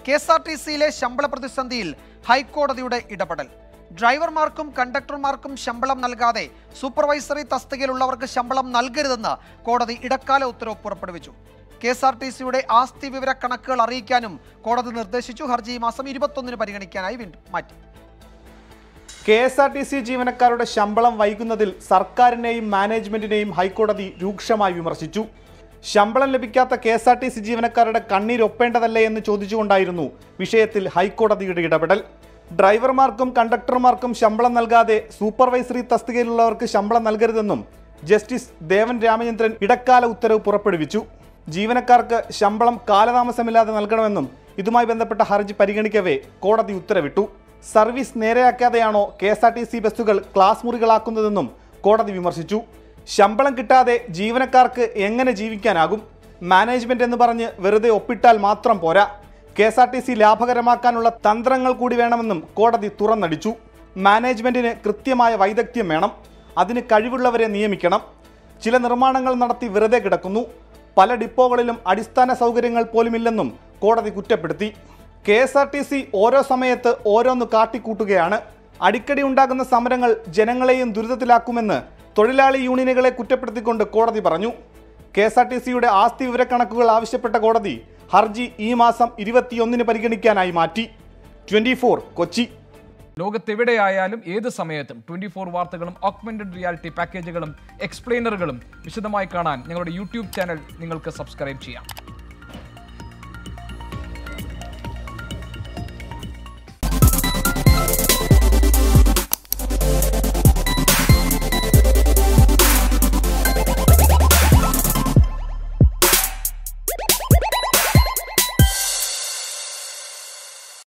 K S R T സിയിലെ ശമ്പള പ്രതിസന്ധിയിൽ ഹൈക്കോടതിയുടെ ഇടപെടൽ ഡ്രൈവർമാർക്കും കണ്ടക്ടർമാർക്കും ശമ്പളം നൽകാതെ സൂപ്പർവൈസറി തസ്തികയിലുള്ളവർക്ക് ശമ്പളം നൽകരുതെന്ന് കോടതി ഇടക്കാല ഉത്തരവ് പുറപ്പെടുവിച്ചു കെ എസ് ആർ ടി സിയുടെ ആസ്തി വിവര കണക്കുകൾ അറിയിക്കാനും കോടതി നിർദ്ദേശിച്ചു ഹർജി ഈ മാസം ഇരുപത്തൊന്നിന് പരിഗണിക്കാനായി വീണ്ടും മാറ്റി K S R T C ജീവനക്കാരുടെ ശമ്പളം വൈകുന്നതിൽ സർക്കാരിനെയും മാനേജ്മെന്റിനെയും ഹൈക്കോടതി രൂക്ഷമായി വിമർശിച്ചു ശമ്പളം ലഭിക്കാത്ത K S R T C ജീവനക്കാരുടെ കണ്ണീരൊപ്പേണ്ടതല്ലേ എന്ന് ചോദിച്ചുകൊണ്ടായിരുന്നു വിഷയത്തിൽ ഹൈക്കോടതിയുടെ ഇടപെടൽ ഡ്രൈവർമാർക്കും കണ്ടക്ടർമാർക്കും ശമ്പളം നൽകാതെ സൂപ്പർവൈസറി തസ്തികയിലുള്ളവർക്ക് ശമ്പളം നൽകരുതെന്നും ജസ്റ്റിസ് ദേവൻ രാമചന്ദ്രൻ ഇടക്കാല ഉത്തരവ് പുറപ്പെടുവിച്ചു ജീവനക്കാർക്ക് ശമ്പളം കാലതാമസമില്ലാതെ നൽകണമെന്നും ഇതുമായി ബന്ധപ്പെട്ട ഹർജി പരിഗണിക്കവേ കോടതി ഉത്തരവിട്ടു സർവീസ് നേരെയാക്കാതെയാണോ K S R T C ബസ്സുകൾ ക്ലാസ് മുറികളാക്കുന്നതെന്നും കോടതി വിമർശിച്ചു ശമ്പളം കിട്ടാതെ ജീവനക്കാർക്ക് എങ്ങനെ ജീവിക്കാനാകും മാനേജ്മെന്റ് എന്ന് പറഞ്ഞ് വെറുതെ ഒപ്പിട്ടാൽ മാത്രം പോരാ K S R T C ലാഭകരമാക്കാനുള്ള തന്ത്രങ്ങൾ കൂടി വേണമെന്നും കോടതി തുറന്നടിച്ചു മാനേജ്മെന്റിന് കൃത്യമായ വൈദഗ്ധ്യം വേണം അതിന് കഴിവുള്ളവരെ നിയമിക്കണം ചില നിർമ്മാണങ്ങൾ നടത്തി വെറുതെ കിടക്കുന്നു പല ഡിപ്പോകളിലും അടിസ്ഥാന സൗകര്യങ്ങൾ പോലുമില്ലെന്നും കോടതി കുറ്റപ്പെടുത്തി K S R T C ഓരോ സമയത്ത് ഓരോന്ന് കാട്ടിക്കൂട്ടുകയാണ് അടിക്കടി ഉണ്ടാകുന്ന സമരങ്ങൾ ജനങ്ങളെയും ദുരിതത്തിലാക്കുമെന്ന് തൊഴിലാളി യൂണിയനുകളെ കുറ്റപ്പെടുത്തിക്കൊണ്ട് കോടതി പറഞ്ഞു കെ എസ് ആർ ടി സിയുടെ ആസ്തി വിവരക്കണക്കുകൾ ആവശ്യപ്പെട്ട കോടതി ഹർജി ഈ മാസം ഇരുപത്തിയൊന്നിന് പരിഗണിക്കാനായി മാറ്റി ട്വന്റി കൊച്ചി ലോകത്തെവിടെയായാലും ഏത് സമയത്തും ട്വന്റി ഫോർ വാർത്തകളും ഓഗ്മെന്റഡ് റിയാലിറ്റി പാക്കേജുകളും എക്സ്പ്ലെയിനറുകളും വിശദമായി കാണാൻ ഞങ്ങളുടെ യൂട്യൂബ് ചാനൽ നിങ്ങൾക്ക് സബ്സ്ക്രൈബ് ചെയ്യാം